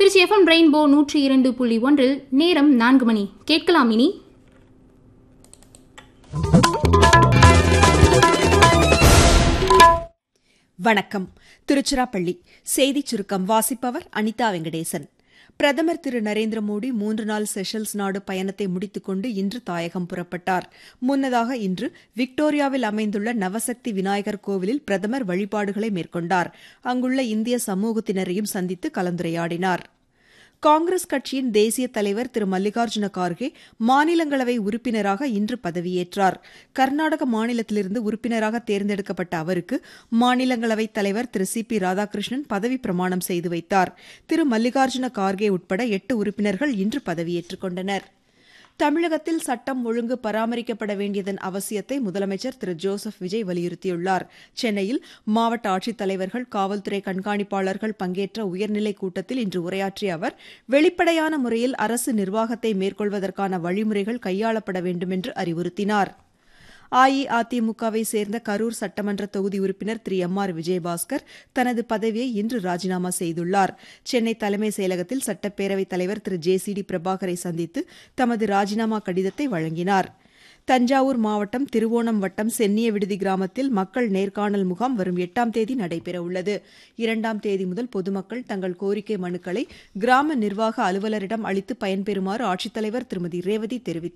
Trichy FM rainbow நூற்றி இரண்டு புள்ளி ஒன்றில் நேரம் நான்கு மணி கேட்கலாம் இனி வணக்கம் திருச்சிராப்பள்ளி செய்திச் சுருக்கம் வாசிப்பவர் அனிதா வெங்கடேசன் பிரதமர் திரு நரேந்திர மோடி மூன்று நாள் செஷல்ஸ் நாடு பயணத்தை முடித்துக்கொண்டு இன்று தாயகம் புறப்பட்டார் முன்னதாக இன்று விக்டோரியாவில் அமைந்துள்ள நவசக்தி விநாயகர் கோவிலில் பிரதமர் வழிபாடுகளை மேற்கொண்டார் அங்குள்ள இந்திய சமூகத்தினரையும் சந்தித்து கலந்துரையாடினார் காங்கிரஸ் கட்சியின் தேசிய தலைவர் திரு மல்லிகார்ஜுன கார்கே மாநிலங்களவை உறுப்பினராக இன்று பதவியேற்றார் கர்நாடக மாநிலத்திலிருந்து உறுப்பினராக தேர்ந்தெடுக்கப்பட்ட அவருக்கு மாநிலங்களவைத் தலைவர் திரு சி பி ராதாகிருஷ்ணன் பதவி பிரமாணம் செய்து வைத்தார் திரு மல்லிகார்ஜுன கார்கே உட்பட எட்டு உறுப்பினர்கள் இன்று பதவியேற்றுக் கொண்டனர் தமிழகத்தில் சட்டம் ஒழுங்கு பராமரிக்கப்பட வேண்டியதன் அவசியத்தை முதலமைச்சர் திரு ஜோசப் விஜய் வலியுறுத்தியுள்ளார் சென்னையில் மாவட்ட ஆட்சித்தலைவர்கள் காவல்துறை கண்காணிப்பாளர்கள் பங்கேற்ற உயர்நிலைக் கூட்டத்தில் இன்று உரையாற்றிய அவர் வெளிப்படையான முறையில் அரசு நிர்வாகத்தை மேற்கொள்வதற்கான வழிமுறைகள் கையாளப்பட வேண்டும் என்று அறிவுறுத்தினார் அஇஅதிமுகவை சேர்ந்த கரூர் சட்டமன்ற தொகுதி உறுப்பினர் திரு எம் ஆர் விஜயபாஸ்கர் தனது பதவியை இன்று ராஜினாமா செய்துள்ளார் சென்னை தலைமை செயலகத்தில் சட்டப்பேரவைத் தலைவர் திரு ஜே சி டி பிரபாகரை சந்தித்து தமது ராஜினாமா கடிதத்தை வழங்கினார் தஞ்சாவூர் மாவட்டம் திருவோணம் வட்டம் சென்னிய விடுதி கிராமத்தில் மக்கள் நேர்காணல் முகாம் வரும் எட்டாம் தேதி நடைபெறவுள்ளது இரண்டாம் தேதி முதல் பொதுமக்கள் தங்கள் கோரிக்கை மனுக்களை கிராம நிர்வாக அலுவலரிடம் அளித்து பயன்பெறுமாறு ஆட்சித்தலைவர் திருமதி ரேவதி தெரிவித்தார்